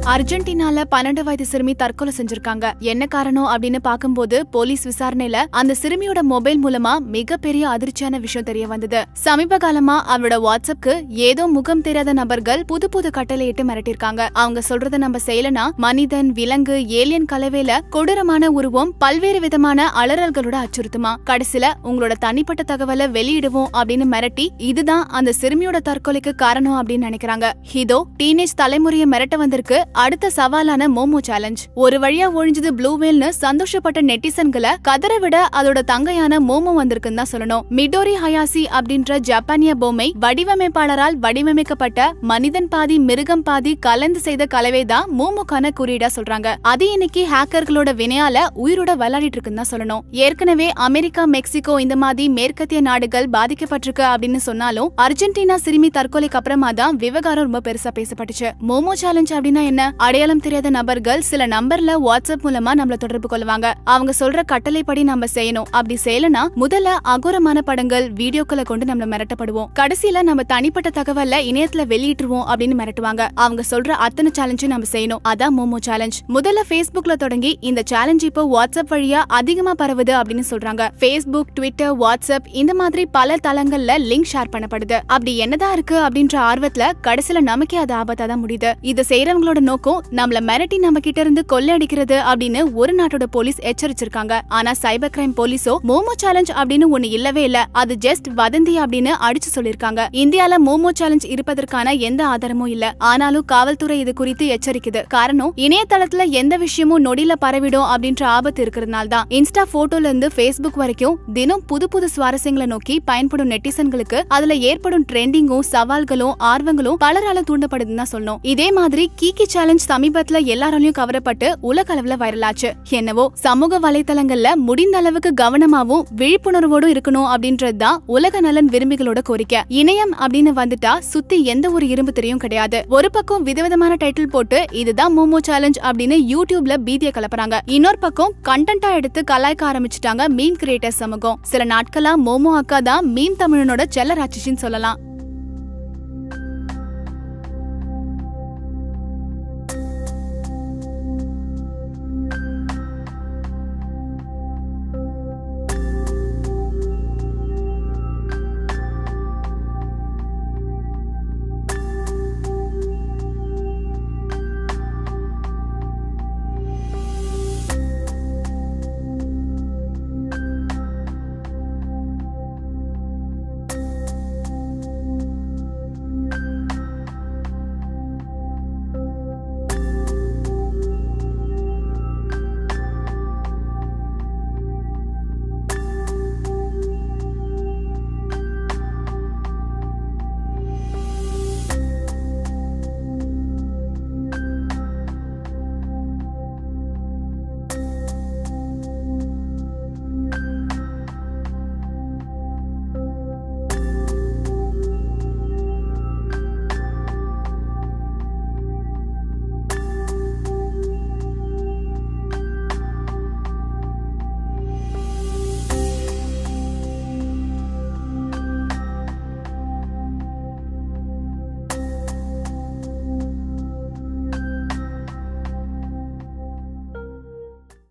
அர்ஜென்டினால பன்னெண்டு வயது சிறுமி தற்கொலை செஞ்சிருக்காங்க என்ன காரணம் அப்படின்னு பாக்கும்போது போலீஸ் விசாரணையில அந்த சிறுமியோட மொபைல் மூலமா மிகப்பெரிய அதிர்ச்சியான விஷயம் தெரிய வந்தது சமீப காலமா அவளோட வாட்ஸ்அப்க்கு ஏதோ முகம் தெரியாத நபர்கள் புது புது கட்டளையிட்டு மிரட்டிருக்காங்க அவங்க சொல்றத நம்ம செய்யலனா மனிதன் விலங்கு ஏலியன் கலவையில கொடூரமான உருவம் பல்வேறு விதமான அலறல்களோட அச்சுறுத்துமா கடைசில உங்களோட தனிப்பட்ட தகவலை வெளியிடுவோம் அப்படின்னு மிரட்டி இதுதான் அந்த சிறுமியோட தற்கொலைக்கு காரணம் அப்படின்னு நினைக்கிறாங்க இதோ டீனேஜ் தலைமுறையை மிரட்ட வந்திருக்கு அடுத்த சவாலான மோமோ சேலஞ்ச் ஒரு வழியா ஒழிஞ்சது ப்ளூ வேல்னு சந்தோஷப்பட்ட நெட்டிசன்களை கதற விட அதோட தங்கையான மோமோ வந்திருக்குன்னு தான் சொல்லணும் மிடோரி ஹயாசி அப்படின்ற ஜப்பானிய பொம்மை வடிவமைப்பாளரால் வடிவமைக்கப்பட்ட மனிதன் பாதி மிருகம் பாதி கலந்து செய்த கலவை தான் மோமோக்கான குறியீடா சொல்றாங்க அது இன்னைக்கு ஹேக்கர்களோட வினையால உயிரோட விளையாடிட்டு இருக்குன்னு தான் சொல்லணும் ஏற்கனவே அமெரிக்கா மெக்சிகோ இந்த மாதிரி மேற்கத்திய நாடுகள் பாதிக்கப்பட்டிருக்கு அப்படின்னு சொன்னாலும் அர்ஜென்டினா சிறுமி தற்கொலைக்கு அப்புறமா தான் விவகாரம் ரொம்ப பெருசா பேசப்பட்டுச்சு மோமோ சேலஞ்ச் அப்படின்னா என்ன அடையாளம் தெரியாத நபர்கள் சில நம்பர்ல வாட்ஸ்அப் மூலமா நம்மள தொடர்பு கொள்வாங்க அவங்க சொல்ற கட்டளைப்படி நம்ம செய்யணும் அப்படி செய்யலனா முதல்ல அகோரமான படங்கள் வீடியோக்களை கொண்டு நம்ம மிரட்டப்படுவோம் கடைசியில நம்ம தனிப்பட்ட தகவல்ல இணையத்துல வெளியிட்டுருவோம் அப்படின்னு மிரட்டுவாங்க அவங்க சொல்ற அத்தனை சேலஞ்சும் நம்ம செய்யணும் அதான் மோமோ சேலஞ்ச் முதல்ல Facebookல தொடங்கி இந்த சேலஞ்ச் இப்போ வாட்ஸ்அப் வழியா அதிகமா பரவுது அப்படின்னு சொல்றாங்க Facebook ட்விட்டர் வாட்ஸ்அப் இந்த மாதிரி பல தளங்கள்ல லிங்க் ஷேர் பண்ணப்படுது அப்படி என்னதான் இருக்கு அப்படின்ற ஆர்வத்துல கடைசியில நமக்கே அது ஆபத்தா தான் முடியுது இதை செய்யறவங்களோட நோக்கம் நம்மள மிரட்டி நம்ம கிட்ட இருந்து கொள்ளையடிக்கிறது அப்படின்னு ஒரு நாட்டோட போலீஸ் எச்சரிச்சிருக்காங்க ஆனா சைபர் கிரைம் போலீஸோ மோமோ சேலஞ்ச் அப்படின்னு ஒண்ணு இல்லவே இல்ல அது ஜஸ்ட் வதந்தி அப்படின்னு அடிச்சு சொல்லிருக்காங்க இந்தியால மோமோ சேலஞ்ச் இருப்பதற்கான எந்த ஆதாரமும் இல்ல ஆனாலும் காவல்துறை இது குறித்து எச்சரிக்குது காரணம் இணையதளத்துல எந்த விஷயமும் நொடியில பரவிடும் அப்படின்ற ஆபத்து இருக்கிறதுனால தான் இன்ஸ்டா போட்டோல இருந்து Facebook வரைக்கும் தினம் புது புது சுவாரஸ்யங்களை நோக்கி பயன்படும் நெட்டிசன்களுக்கு அதுல ஏற்படும் ட்ரெண்டிங்கும் சவால்களும் ஆர்வங்களும் பலரால தூண்டப்படுதுன்னு தான் சொல்லணும் இதே மாதிரி கீக்கி சேலஞ்ச் சமீபத்துல எல்லாராலையும் கவரப்பட்டு உலக அளவுல வைரலாச்சு என்னவோ சமூக வலைத்தளங்கள்ல முடிந்த அளவுக்கு கவனமாவும் விழிப்புணர்வோடும் இருக்கணும் அப்படின்றது தான் உலக நலன் விரும்பிகளோட கோரிக்கை இணையம் அப்படின்னு வந்துட்டா சுத்தி எந்த ஒரு இரும்பு திரையும் கிடையாது ஒரு பக்கம் விதவிதமான டைட்டில் போட்டு இதுதான் மோமோ சேலஞ்ச் அப்படின்னு யூடியூப்ல பீதிய கலப்புறாங்க இன்னொரு பக்கம் கண்டென்ட்டா எடுத்து கலாய்க்க ஆரம்பிச்சுட்டாங்க மீம் கிரியேட்டர்ஸ் சமூகம் சில நாட்களா மோமோ அக்கா தான் மீம் தமிழனோட செல்ல ராட்சின்னு சொல்லலாம்